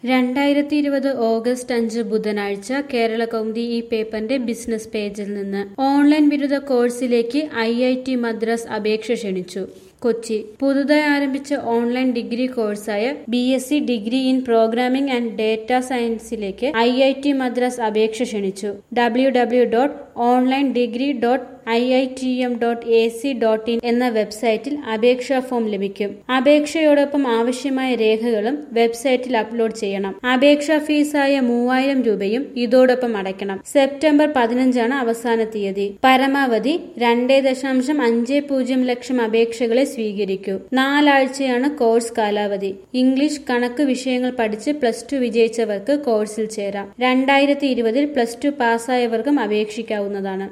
രണ്ടായിരത്തി ഇരുപത് ഓഗസ്റ്റ് അഞ്ച് ബുധനാഴ്ച കേരള കൗമുദി ഈ പേപ്പറിന്റെ ബിസിനസ് പേജിൽ നിന്ന് ഓൺലൈൻ ബിരുദ കോഴ്സിലേക്ക് ഐ ഐ ടി മദ്രാസ് അപേക്ഷ ക്ഷണിച്ചു കൊച്ചി പുതുതായി ആരംഭിച്ച ഓൺലൈൻ ഡിഗ്രി കോഴ്സായ B S C degree in programming and data സയൻസിലേക്ക് ഐ ഐ ടി മദ്രാസ് അപേക്ഷ ക്ഷണിച്ചു W W dot online degree dot I I T M dot A C dot in എന്ന വെബ്സൈറ്റിൽ അപേക്ഷാ ഫോം ലഭിക്കും അപേക്ഷയോടൊപ്പം ആവശ്യമായ രേഖകളും വെബ്സൈറ്റിൽ അപ്ലോഡ് ചെയ്യണം അപേക്ഷാ ഫീസായ മൂവായിരം രൂപയും ഇതോടൊപ്പം അടയ്ക്കണം സെപ്റ്റംബർ പതിനഞ്ചാണ് അവസാന തീയതി പരമാവധി രണ്ടേ ദശാംശം അഞ്ച് പൂജ്യം ലക്ഷം അപേക്ഷകളെ സ്വീകരിക്കൂ നാലാഴ്ചയാണ് കോഴ്സ് കാലാവധി ഇംഗ്ലീഷ് കണക്ക് വിഷയങ്ങൾ പഠിച്ച് പ്ലസ് ടു വിജയിച്ചവർക്ക് കോഴ്സിൽ ചേരാം രണ്ടായിരത്തി ഇരുപതിൽ പ്ലസ് ടു പാസ്സായവർക്കും അപേക്ഷിക്കാവുന്നതാണ്